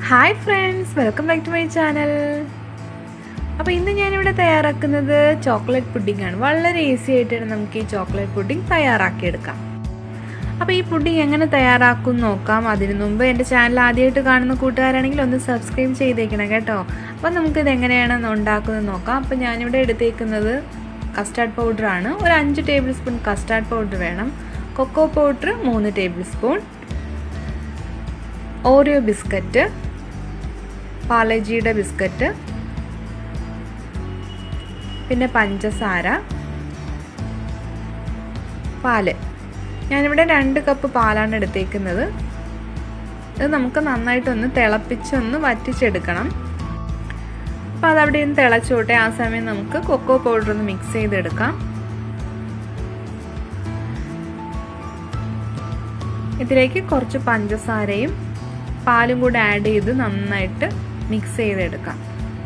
hi friends welcome back to my channel അപ്പോൾ ഇന്ന് ഞാനിവിടെ തയ്യാറാക്കുന്നത് ചോക്ലേറ്റ് പുഡിംഗ് ആണ് വളരെ ഈസി ആയിട്ടാണ് നമുക്ക് ഈ ചോക്ലേറ്റ് പുഡിംഗ് തയ്യാറാക്കിയെടുക്കാം അപ്പോൾ ഈ പുഡിംഗ് എങ്ങനെ തയ്യാറാക്കും നോക്കാം അതിനു മുമ്പ് എൻ്റെ ചാനൽ ആദ്യമായിട്ട് കാണുന്ന കൂട്ടുകാരാണെങ്കിൽ ഒന്ന് സബ്സ്ക്രൈബ് ചെയ്തേക്കണം കേട്ടോ അപ്പോൾ നമുക്കിത് എങ്ങനെയാണ് ഉണ്ടാക്കുന്നത് നോക്കാം അപ്പോൾ ഞാനിവിടെ എടുത്തേക്കുന്നത് കസ്റ്റാർഡ് പൗഡറാണ് ഒരു അഞ്ച് ടേബിൾ സ്പൂൺ കസ്റ്റാർഡ് പൗഡർ വേണം കൊക്കോ പൗഡർ മൂന്ന് ടേബിൾ സ്പൂൺ ഓറിയോ ബിസ്ക്കറ്റ് പാലജിയുടെ ബിസ്ക്കറ്റ് പിന്നെ പഞ്ചസാര പാല് ഞാനിവിടെ രണ്ട് കപ്പ് പാലാണ് എടുത്തേക്കുന്നത് ഇത് നമുക്ക് നന്നായിട്ടൊന്ന് തിളപ്പിച്ചൊന്ന് വറ്റിച്ചെടുക്കണം അപ്പോൾ അതവിടെ നിന്ന് തിളച്ചോട്ടെ ആ സമയം നമുക്ക് കൊക്കോ പൗഡർ ഒന്ന് മിക്സ് ചെയ്തെടുക്കാം ഇതിലേക്ക് കുറച്ച് പഞ്ചസാരയും പാലും കൂടെ ആഡ് ചെയ്ത് നന്നായിട്ട് മിക്സ് ചെയ്തെടുക്കാം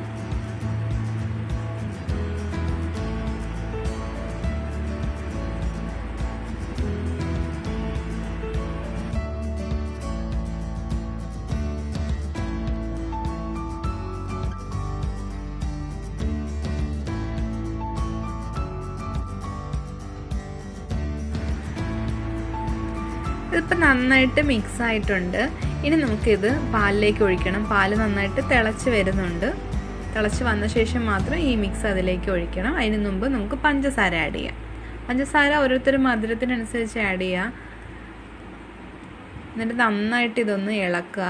ഇതിപ്പോൾ നന്നായിട്ട് മിക്സ് ആയിട്ടുണ്ട് ഇനി നമുക്കിത് പാലിലേക്ക് ഒഴിക്കണം പാല് നന്നായിട്ട് തിളച്ച് വരുന്നുണ്ട് തിളച്ച് വന്ന ശേഷം മാത്രം ഈ മിക്സ് അതിലേക്ക് ഒഴിക്കണം അതിന് മുമ്പ് നമുക്ക് പഞ്ചസാര ആഡ് ചെയ്യാം പഞ്ചസാര ഓരോരുത്തരും മധുരത്തിനനുസരിച്ച് ആഡ് ചെയ്യുക എന്നിട്ട് നന്നായിട്ട് ഇതൊന്ന് ഇളക്കുക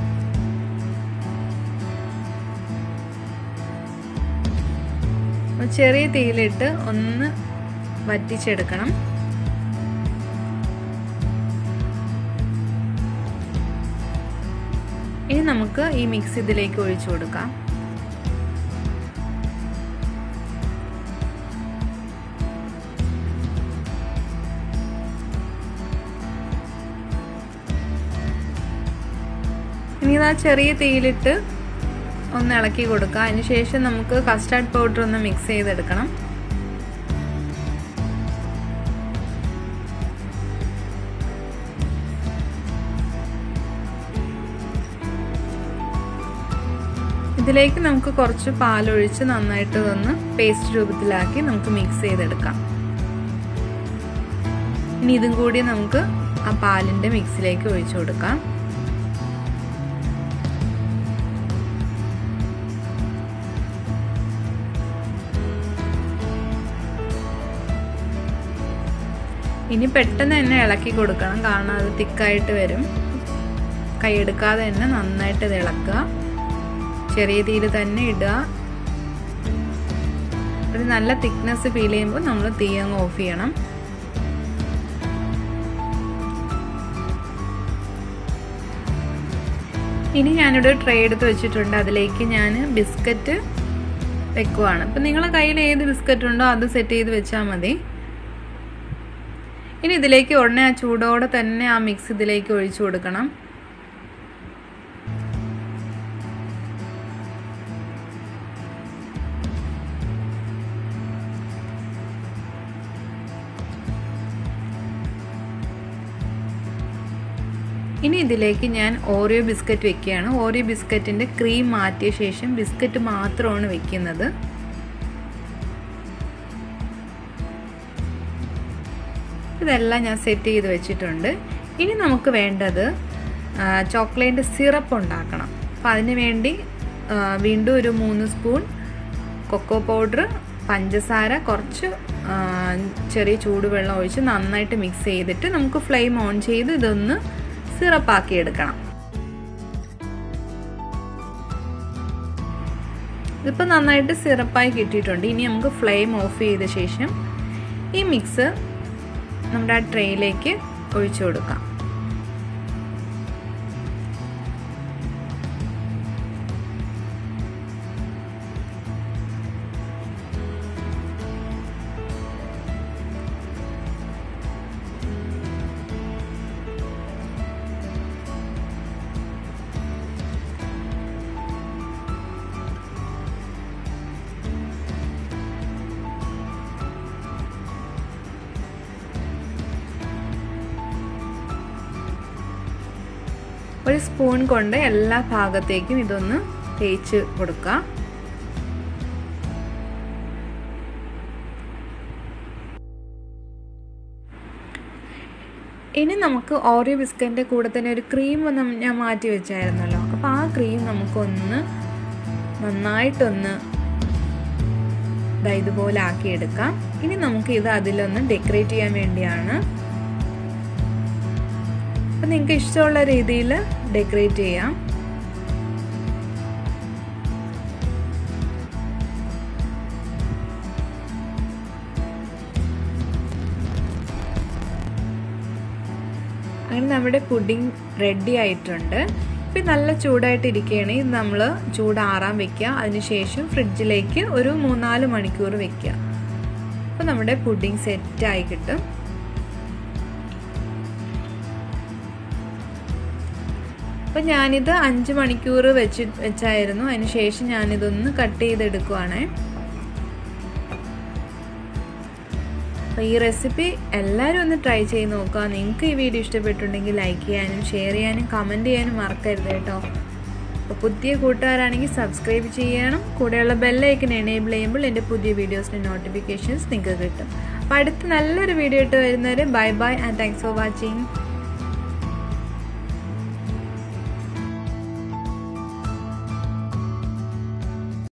ചെറിയ തീയിലിട്ട് ഒന്ന് വറ്റിച്ചെടുക്കണം ഇനി നമുക്ക് ഈ മിക്സ് ഇതിലേക്ക് ഒഴിച്ചു കൊടുക്കാം ഇനി ഇതാ ചെറിയ തീയിലിട്ട് ഒന്ന് ഇളക്കി കൊടുക്കുക അതിനുശേഷം നമുക്ക് കസ്റ്റാർഡ് പൗഡർ ഒന്ന് മിക്സ് ചെയ്തെടുക്കണം ഇതിലേക്ക് നമുക്ക് കുറച്ച് പാലൊഴിച്ച് നന്നായിട്ട് ഒന്ന് പേസ്റ്റ് രൂപത്തിലാക്കി നമുക്ക് മിക്സ് ചെയ്തെടുക്കാം ഇനി ഇതും കൂടി നമുക്ക് ആ പാലിന്റെ മിക്സിലേക്ക് ഒഴിച്ചു കൊടുക്കാം ഇനി പെട്ടെന്ന് തന്നെ ഇളക്കി കൊടുക്കണം കാരണം അത് തിക്കായിട്ട് വരും കൈയെടുക്കാതെ തന്നെ നന്നായിട്ട് ഇത് ഇളക്കുക ചെറിയ തീയിൽ തന്നെ ഇടുക ഒരു നല്ല തിക്നെസ് ഫീൽ ചെയ്യുമ്പോൾ നമ്മൾ തീ അങ്ങ് ഓഫ് ചെയ്യണം ഇനി ഞാനിവിടെ ട്രേ എടുത്ത് വെച്ചിട്ടുണ്ട് അതിലേക്ക് ഞാൻ ബിസ്ക്കറ്റ് വെക്കുവാണ് അപ്പം നിങ്ങളെ കയ്യിൽ ഏത് ബിസ്ക്കറ്റ് ഉണ്ടോ അത് സെറ്റ് ചെയ്ത് വെച്ചാൽ മതി ഇനി ഇതിലേക്ക് ഉടനെ ആ ചൂടോടെ തന്നെ ആ മിക്സ് ഇതിലേക്ക് ഒഴിച്ചു കൊടുക്കണം ഇനി ഇതിലേക്ക് ഞാൻ ഓറിയോ ബിസ്ക്കറ്റ് വെക്കുകയാണ് ഓറിയോ ബിസ്ക്കറ്റിൻ്റെ ക്രീം മാറ്റിയ ശേഷം ബിസ്ക്കറ്റ് മാത്രമാണ് വെക്കുന്നത് ഇതെല്ലാം ഞാൻ സെറ്റ് ചെയ്ത് വെച്ചിട്ടുണ്ട് ഇനി നമുക്ക് വേണ്ടത് ചോക്ലേറ്റ് സിറപ്പ് ഉണ്ടാക്കണം അപ്പോൾ അതിന് വേണ്ടി വീണ്ടും ഒരു മൂന്ന് സ്പൂൺ കൊക്കോ പൗഡർ പഞ്ചസാര കുറച്ച് ചെറിയ ചൂടുവെള്ളം ഒഴിച്ച് നന്നായിട്ട് മിക്സ് ചെയ്തിട്ട് നമുക്ക് ഫ്ലെയിം ഓൺ ചെയ്ത് ഇതൊന്ന് സിറപ്പാക്കി എടുക്കണം ഇതിപ്പോൾ നന്നായിട്ട് സിറപ്പായി കിട്ടിയിട്ടുണ്ട് ഇനി നമുക്ക് ഫ്ലെയിം ഓഫ് ചെയ്ത ശേഷം ഈ മിക്സ് നമ്മുടെ ആ ട്രേയിലേക്ക് ഒഴിച്ചു കൊടുക്കാം ഒരു സ്പൂൺ കൊണ്ട് എല്ലാ ഭാഗത്തേക്കും ഇതൊന്ന് തേച്ച് കൊടുക്കുക ഇനി നമുക്ക് ഓറിയോ ബിസ്ക്കറ്റിൻ്റെ കൂടെ തന്നെ ഒരു ക്രീം ഞാൻ മാറ്റി വെച്ചായിരുന്നല്ലോ അപ്പോൾ ആ ക്രീം നമുക്കൊന്ന് നന്നായിട്ടൊന്ന് ഇതുപോലെ ആക്കിയെടുക്കാം ഇനി നമുക്ക് ഇത് അതിലൊന്ന് ഡെക്കറേറ്റ് ചെയ്യാൻ വേണ്ടിയാണ് അപ്പം നിങ്ങൾക്ക് ഇഷ്ടമുള്ള രീതിയിൽ ഡെക്കറേറ്റ് ചെയ്യാം അങ്ങനെ നമ്മുടെ പുഡിംഗ് റെഡി ആയിട്ടുണ്ട് ഇപ്പം നല്ല ചൂടായിട്ട് ഇരിക്കുകയാണ് ഇത് നമ്മൾ ചൂടാറാൻ വെക്കുക അതിനുശേഷം ഫ്രിഡ്ജിലേക്ക് ഒരു മൂന്നാല് മണിക്കൂർ വെക്കുക അപ്പോൾ നമ്മുടെ പുഡിംഗ് സെറ്റായി കിട്ടും അപ്പം ഞാനിത് അഞ്ച് മണിക്കൂർ വെച്ച് വെച്ചായിരുന്നു അതിന് ശേഷം ഞാനിതൊന്ന് കട്ട് ചെയ്തെടുക്കുവാണേ അപ്പോൾ ഈ റെസിപ്പി എല്ലാവരും ഒന്ന് ട്രൈ ചെയ്ത് നോക്കുക നിങ്ങൾക്ക് ഈ വീഡിയോ ഇഷ്ടപ്പെട്ടുണ്ടെങ്കിൽ ലൈക്ക് ചെയ്യാനും ഷെയർ ചെയ്യാനും കമൻറ്റ് ചെയ്യാനും മറക്കരുത് കേട്ടോ അപ്പോൾ പുതിയ കൂട്ടുകാരാണെങ്കിൽ സബ്സ്ക്രൈബ് ചെയ്യണം കൂടെയുള്ള ബെല്ലൈക്കൻ എനേബിൾ ചെയ്യുമ്പോൾ എൻ്റെ പുതിയ വീഡിയോസിൻ്റെ നോട്ടിഫിക്കേഷൻസ് നിങ്ങൾക്ക് കിട്ടും അപ്പോൾ അടുത്ത് നല്ലൊരു വീഡിയോ ഇട്ട് വരുന്നവരെ bye bye and thanks for watching